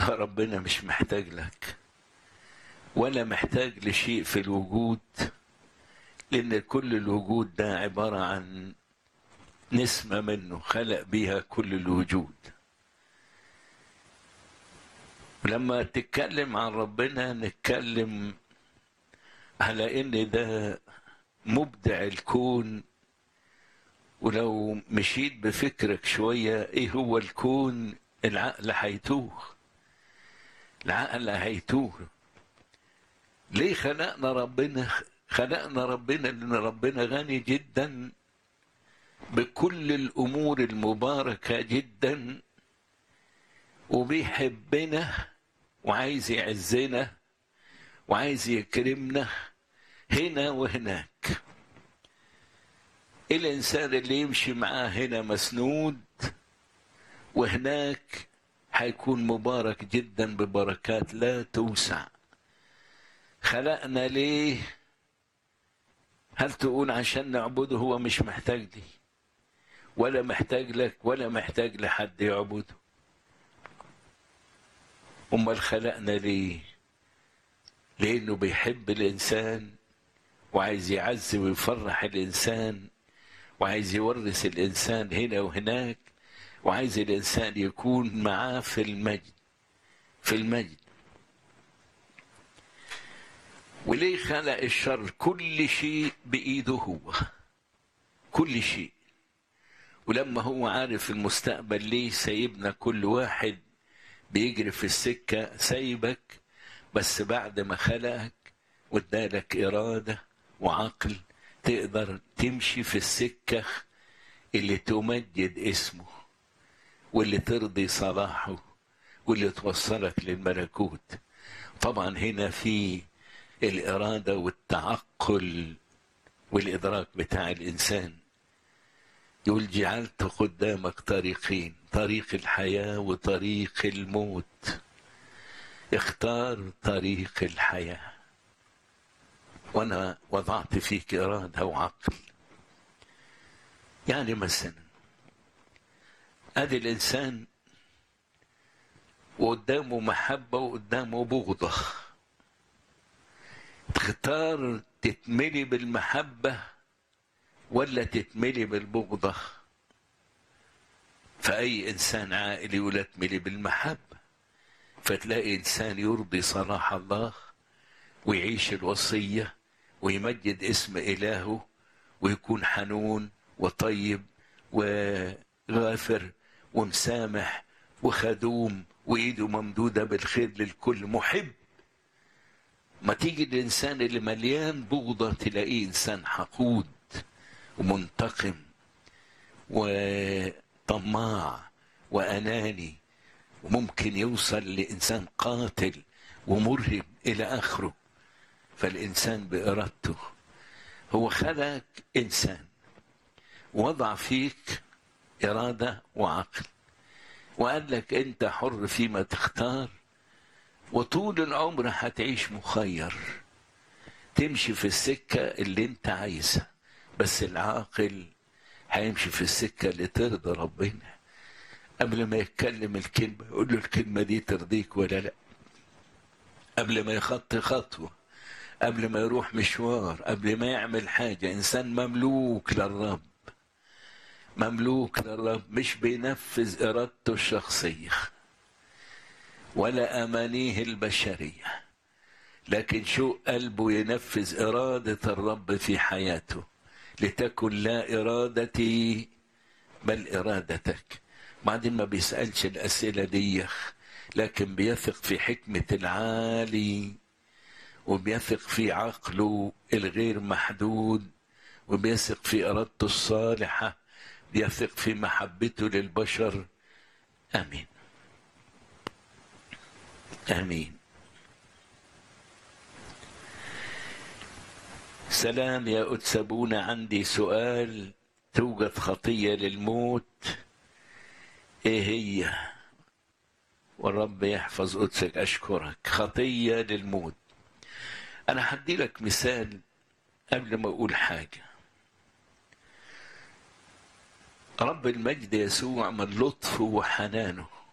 ربنا مش محتاج لك ولا محتاج لشيء في الوجود لأن كل الوجود ده عبارة عن نسمة منه خلق بيها كل الوجود ولما تتكلم عن ربنا نتكلم على ان ده مبدع الكون ولو مشيت بفكرك شوية ايه هو الكون العقل هيتوه العقل هيتوه ليه خلقنا ربنا خلقنا ربنا لان ربنا غني جدا بكل الامور المباركه جدا وبيحبنا وعايز يعزنا وعايز يكرمنا هنا وهناك الانسان اللي يمشي معاه هنا مسنود وهناك هيكون مبارك جدا ببركات لا توسع خلقنا ليه هل تقول عشان نعبده هو مش محتاج لي ولا محتاج لك ولا محتاج لحد يعبده امال خلقنا ليه لانه بيحب الانسان وعايز يعزي ويفرح الانسان وعايز يورث الانسان هنا وهناك وعايز الانسان يكون معاه في المجد في المجد وليه خلق الشر كل شيء بايده هو كل شيء ولما هو عارف المستقبل ليه سايبنا كل واحد بيجري في السكة سايبك بس بعد ما خلقك وادالك إرادة وعقل تقدر تمشي في السكة اللي تمجد اسمه واللي ترضي صلاحه واللي توصلك للملكوت طبعا هنا في الإرادة والتعقل والإدراك بتاع الإنسان يقول جعلت قدامك طريقين طريق الحياة وطريق الموت اختار طريق الحياة وأنا وضعت فيك إرادة وعقل يعني مثلا ادي الانسان وقدامه محبه وقدامه بغضه تختار تتملي بالمحبه ولا تتملي بالبغضه فاي انسان عاقل يقول اتملي بالمحبه فتلاقي انسان يرضي صلاح الله ويعيش الوصيه ويمجد اسم الهه ويكون حنون وطيب وغافر ومسامح وخدوم وايده ممدوده بالخير للكل محب ما تيجي الانسان اللي مليان بغضه تلاقيه انسان حقود ومنتقم وطماع واناني وممكن يوصل لانسان قاتل ومرهب الى اخره فالانسان بارادته هو خلق انسان وضع فيك إرادة وعقل وقال لك أنت حر فيما تختار وطول العمر هتعيش مخير تمشي في السكة اللي أنت عايزها بس العاقل هيمشي في السكة اللي ترضى ربنا قبل ما يتكلم الكلمة يقول له الكلمة دي ترضيك ولا لا قبل ما يخطي خطوة قبل ما يروح مشوار قبل ما يعمل حاجة إنسان مملوك للرب مملوك للرب مش بينفذ إرادته الشخصية ولا أمانيه البشرية لكن شو قلبه ينفذ إرادة الرب في حياته لتكن لا إرادتي بل إرادتك بعدين ما بيسألش الأسئلة دي لكن بيثق في حكمة العالي وبيثق في عقله الغير محدود وبيثق في إرادته الصالحة بيثق في محبته للبشر امين امين سلام يا أتسبون عندي سؤال توجد خطية للموت ايه هي والرب يحفظ قدسك اشكرك خطية للموت انا هدي لك مثال قبل ما اقول حاجه رب المجد يسوع من لطفه وحنانه